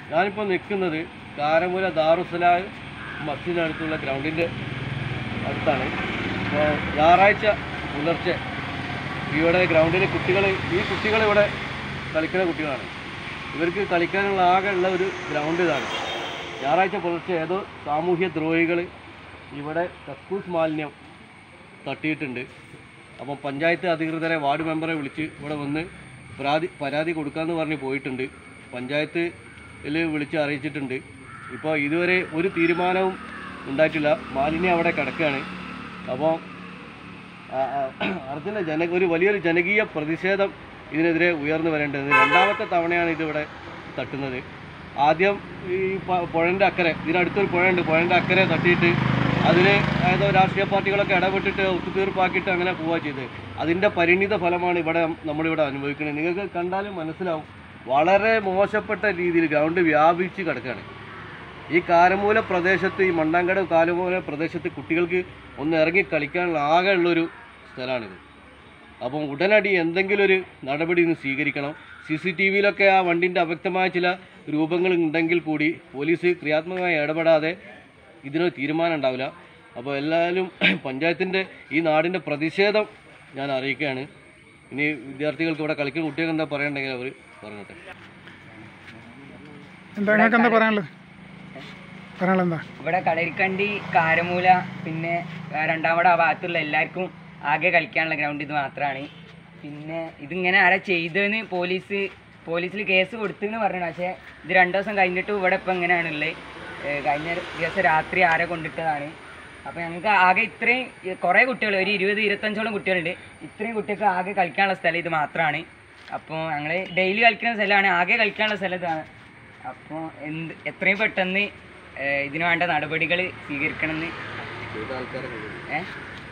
ഞാനിപ്പോൾ നിൽക്കുന്നത് കാരമൂല ദാറുസലാം മസ്ജിദിനടുത്തുള്ള ഗ്രൗണ്ടിൻ്റെ അടുത്താണ് അപ്പോൾ ഞായറാഴ്ച പുലർച്ചെ ഇവിടെ ഗ്രൗണ്ടിൽ കുട്ടികൾ ഈ കുട്ടികൾ ഇവിടെ കളിക്കുന്ന കുട്ടികളാണ് ഇവർക്ക് കളിക്കാനുള്ള ആകെ ഉള്ള ഒരു ഗ്രൗണ്ട് ഇതാണ് ഞായറാഴ്ച പുലർച്ചെ ഏതോ സാമൂഹ്യ ദ്രോഹികൾ ഇവിടെ കക്കൂസ് മാലിന്യം തട്ടിയിട്ടുണ്ട് അപ്പം പഞ്ചായത്ത് അധികൃതരെ വാർഡ് മെമ്പറെ വിളിച്ച് ഇവിടെ വന്ന് പരാതി പരാതി കൊടുക്കാമെന്ന് പറഞ്ഞ് പോയിട്ടുണ്ട് പഞ്ചായത്തിൽ വിളിച്ച് അറിയിച്ചിട്ടുണ്ട് ഇപ്പോൾ ഇതുവരെ ഒരു തീരുമാനവും ഉണ്ടായിട്ടില്ല മാലിന്യം അവിടെ കിടക്കുകയാണ് അപ്പോൾ അർജുന ജന ഒരു വലിയൊരു ജനകീയ പ്രതിഷേധം ഇതിനെതിരെ ഉയർന്നു വരേണ്ടത് രണ്ടാമത്തെ തവണയാണ് ഇതിവിടെ തട്ടുന്നത് ആദ്യം ഈ പ- പുഴൻ്റെ അക്കരെ ഇതിനടുത്തൊരു പുഴയുണ്ട് പുഴൻ്റെ അക്കരെ തട്ടിയിട്ട് അതിന് ഏതോ രാഷ്ട്രീയ പാർട്ടികളൊക്കെ ഇടപെട്ടിട്ട് ഒത്തുതീർപ്പാക്കിയിട്ട് അങ്ങനെ പോവുക ചെയ്തത് അതിൻ്റെ പരിണിത ഫലമാണ് ഇവിടെ നമ്മളിവിടെ അനുഭവിക്കുന്നത് നിങ്ങൾക്ക് കണ്ടാലും മനസ്സിലാവും വളരെ മോശപ്പെട്ട രീതിയിൽ ഗ്രൗണ്ട് വ്യാപിച്ച് കിടക്കുകയാണ് ഈ കാരമൂല പ്രദേശത്ത് ഈ മണ്ണാങ്കട കാരമൂല പ്രദേശത്ത് കുട്ടികൾക്ക് ഒന്ന് ഇറങ്ങി കളിക്കാനുള്ള ആകെ ഉള്ളൊരു സ്ഥലമാണിത് അപ്പം ഉടനടി എന്തെങ്കിലും ഒരു നടപടി ഇന്ന് സ്വീകരിക്കണം സി സി ടി വിയിലൊക്കെ ആ വണ്ടിൻ്റെ അവ്യക്തമായ ചില രൂപങ്ങൾ ഉണ്ടെങ്കിൽ കൂടി പോലീസ് ക്രിയാത്മകമായി ഇടപെടാതെ ഇതിനൊരു തീരുമാനം ഉണ്ടാവില്ല അപ്പോൾ എല്ലാവരും പഞ്ചായത്തിൻ്റെ ഈ നാടിൻ്റെ പ്രതിഷേധം ഞാൻ അറിയിക്കുകയാണ് ഇനി വിദ്യാർത്ഥികൾക്ക് ഇവിടെ കളിക്കുന്ന കുട്ടികൾക്ക് എന്താ പറയണ്ടെങ്കിൽ അവർ പറഞ്ഞോട്ടെ എന്താ നിങ്ങൾക്ക് എന്താ പറയാനുള്ളത് പറയാനുള്ളത് എന്താ ഇവിടെ കളരിക്കണ്ടി കാരമൂല പിന്നെ രണ്ടാമത് ആ ഭാഗത്തുള്ള എല്ലാവർക്കും ആകെ കളിക്കാനുള്ള ഗ്രൗണ്ട് ഇത് മാത്രമാണ് പിന്നെ ഇതിങ്ങനെ ആരാ ചെയ്തതെന്ന് പോലീസ് പോലീസിൽ കേസ് കൊടുത്തെന്ന് പറഞ്ഞു പക്ഷേ ഇത് രണ്ടു ദിവസം കഴിഞ്ഞിട്ട് ഇവിടെ ഇപ്പം എങ്ങനെയാണുള്ളത് കഴിഞ്ഞ ദിവസം രാത്രി ആരെ കൊണ്ടിട്ടതാണ് അപ്പോൾ ഞങ്ങൾക്ക് ആകെ ഇത്രയും കുറേ കുട്ടികൾ ഒരു ഇരുപത് ഇരുപത്തഞ്ചോളം കുട്ടികളുണ്ട് ഇത്രയും കുട്ടികൾക്ക് ആകെ കളിക്കാനുള്ള സ്ഥലം ഇത് മാത്രമാണ് അപ്പോൾ ഞങ്ങൾ ഡെയിലി കളിക്കുന്ന സ്ഥലമാണ് ആകെ കളിക്കാനുള്ള സ്ഥലം ഇതാണ് അപ്പോൾ എന്ത് എത്രയും പെട്ടെന്ന് ഏഹ് ഇതിന് വേണ്ട നടപടികൾ സ്വീകരിക്കണമെന്ന് ചെയ്ത ആൾക്കാരെ ഏഹ്